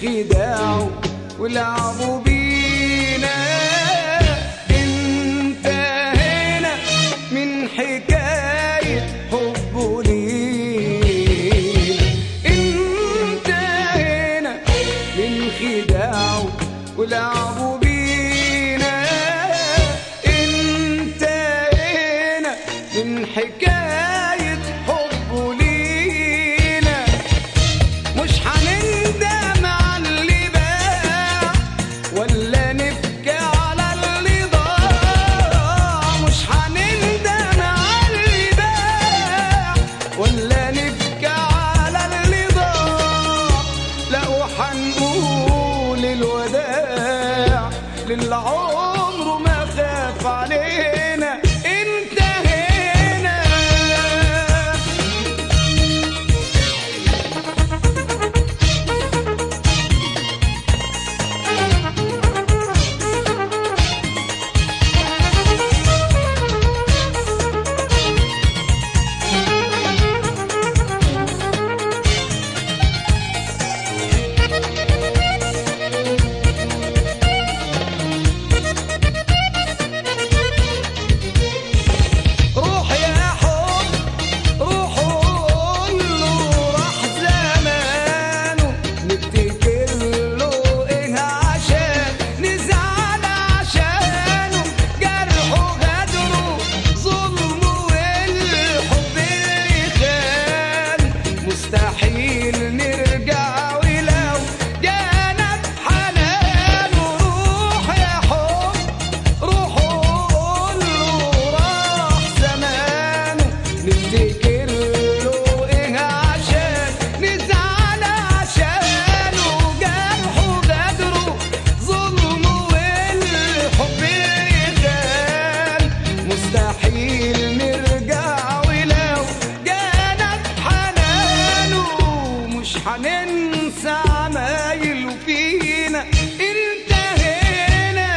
خداعه ولعبوا بينا انتهينا من حكاية حبه لينا انتهينا من خداعه ولعبوا بينا انتهينا من حكاية حبه لينا مش هنندم على اللي باع ولا نبكي على اللي ضاع مش هنندم على اللي باع ولا نبكي على اللي ضاع لا وحنقول الوداع للي عمره ما خاف علينا انتهينا روح يا حب روح قول له راح زمانه نفتكر له ايه عشان نزعل عشانه جرحه غدره ظلمه والحب اللي خان مستحيل نرجع ولو جانا بحنانه روح يا حب روح قول له راح زمانه نفتكر له ايه عشان نزعل عشانه جرحه غدره ظلمه والحب يغال مستحيل نرجع ولو جانا بحنانه مش هننسى عمايله فينا انتهينا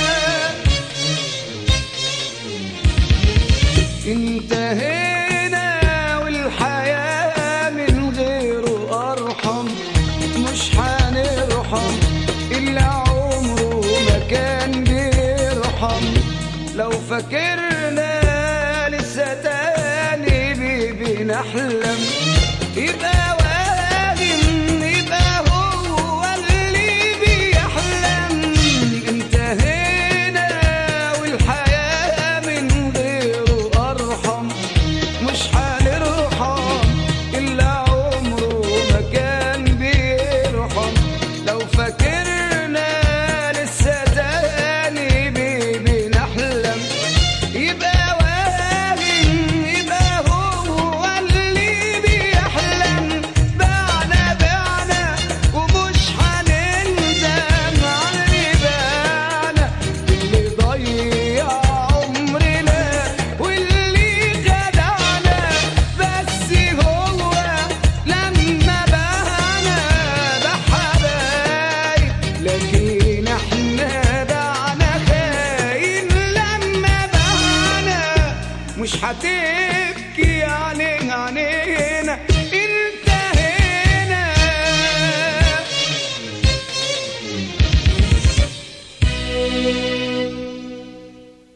انتهينا والحياة من غيره أرحم مش هنرحم إلا عمره ما كان بيرحم لو فاكرنا لسه تاني بي- بنحلم يبقى واهم يبقى هو اللي بيحلم انتهينا والحياة من غيره أرحم مش هنرحم إلا عمره ما كان بيرحم لو فاكرنا لسه تاني بي- بنحلم يبقى واهم يبقى هو اللي بيحلم بعنا بعنا ومش هنندم على اللي باعنا اللي ضيع عمرنا واللي خدعنا بس هو لما باعنا ده حبايب لكن احنا باعنا خاين لما باعنا مش هتبكي عليه عليه